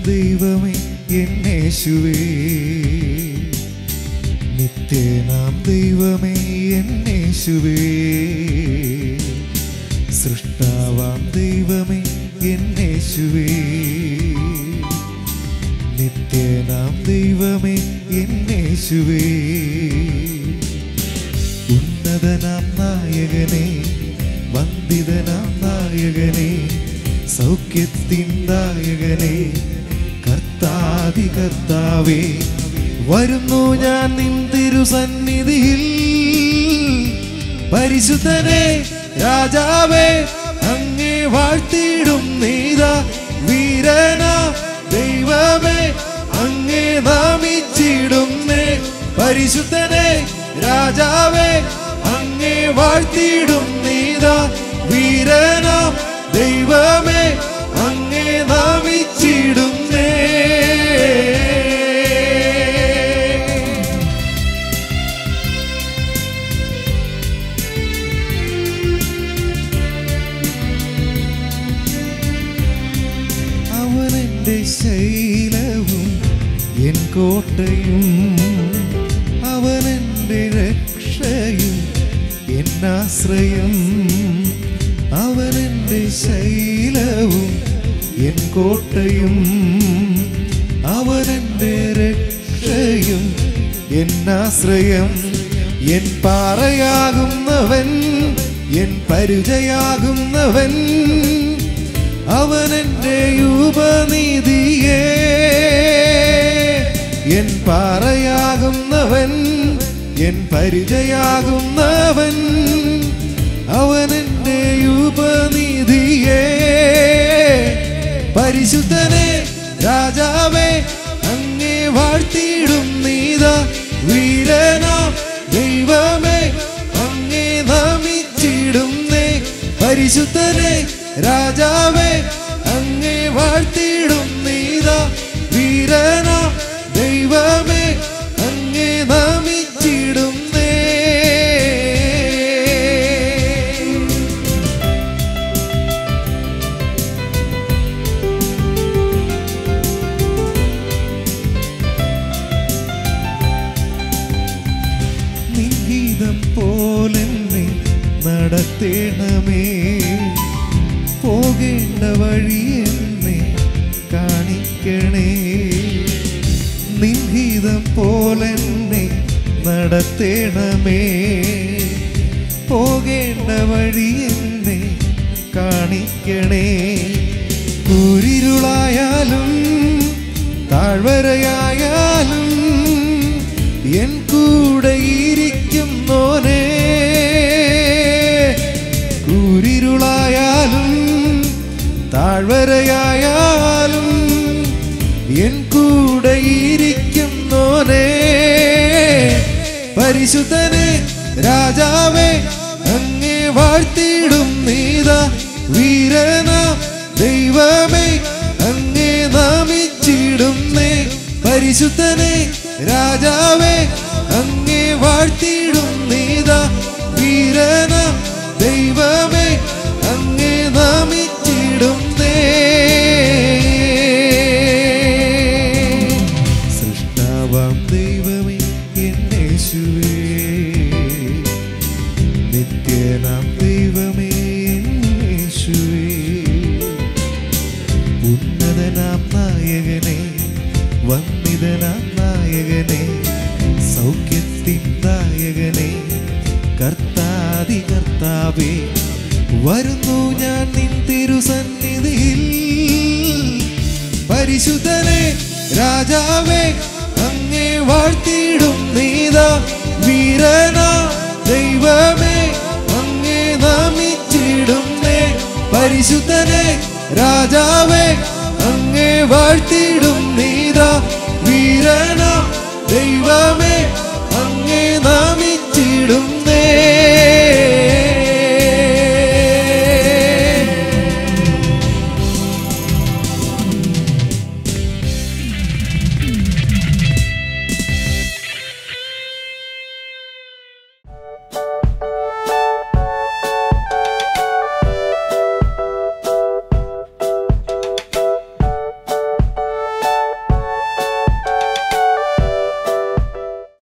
ദൈവമേ എന്നേശുവേ നിത്യനാം ദൈവമേ എന്നേശുവേ സൃഷ്ടാവാം ദൈവമേ എന്നേശുവേ നിത്യനാം ദൈവമേ എന്നേശുവേ ഉന്നതനാം നായകനെ വന്ദിതനാം നായകനെ സൗഖ്യത്തിൻ നായകനെ കർത്താതി കർത്താവേ വരുന്നു ഞാൻ നിൻ തിരുസന്നിധിയിൽ പരിശുദ്ധനെ രാജാവേ അങ്ങേ വാഴ്ത്തിയിടും നീത വീരന ദൈവമേ അങ്ങേ നാമിച്ചിടുന്നേ പരിശുദ്ധനെ രാജാവേ അങ്ങേ വാഴ്ത്തിയിടും നീത വീരന ദൈവമേ അങ്ങേ നാമിച്ചിടുന്നേ അവനെന്റെ ശൈലവും എൻ കോട്ടയും അവനെന്റെ രക്ഷയും എന്നാശ്രയം അവനെന്റെ ശൈലവും എൻ കോട്ടയും അവനെന്റെ രക്ഷയും എന്നാശ്രയം എൻ പാറയാകുന്നവൻ എൻ പരിചയാകുന്നവൻ അവനെന്റെ ഉപനിധിയേ എൻ പാറയാകുന്നവൻ എൻ പരിചയാകുന്നവൻ അവനെന്റെ ഉപനിധിയേ പരിശുദ്ധനെ രാജാവേ അങ്ങേ വാഴ്ത്തിയിടും നീത വീരന ദൈവമേ അങ്ങേ നമിച്ചിടുന്നേ പരിശുദ്ധനെ രാജാവേ അങ്ങേ വാഴ്ത്തിയിടും നീത വീരന ദൈവമേ അങ്ങേ നമിച്ചിടുന്നേ നിഗീതം പോലെന്നെ നടത്തേണമേ പോകേണ്ട വഴി എന്നെ കാണിക്കണേ നിൻഹിതം പോലെന്നെ നടത്തേണമേ പോകേണ്ട വഴി എന്നെ കാണിക്കണേ കൂരിരുളായാലും താഴ്വരയായാലും എൻ കൂടെ ഇരിക്കുന്നോനേ കൂരിരുളായാലും താഴ്വരയായാലും എൻ കൂടെ ഇരിക്കുന്നോനേ പരിശുദ്ധനെ രാജാവേ അങ്ങേ വാഴ്ത്തിയിടും നീത വീരന ദൈവമേ അങ്ങേ നാമിച്ചിടുന്നേ പരിശുദ്ധനെ രാജാവേ അങ്ങേ വാഴ്ത്തിയിടും നീത വീരന ദൈവമേ അങ്ങേ നാമിച്ചിടുന്നേ സൃഷ്ടാവാം ദൈവമേ എന്നേശുവേ നിത്യനാം ദൈവമേ എന്നേശുവേ ഉന്നതനാം നായകനെ വന്ദിതനാം നായകനെ സൗഖ്യത്തിൻ നായകനെ കർത്താതി കർത്താവേ വരുന്നു ഞാൻ നിൻ തിരുസന്നിധിയിൽ പരിശുദ്ധനെ രാജാവേ അങ്ങേ വാഴ്ത്തിയിടും നീത വീരന ദൈവമേ അങ്ങേ നമിച്ചിടുന്നേ പരിശുദ്ധനെ രാജാവേ അങ്ങേ വാഴ്ത്തിയിടും നീത വീരന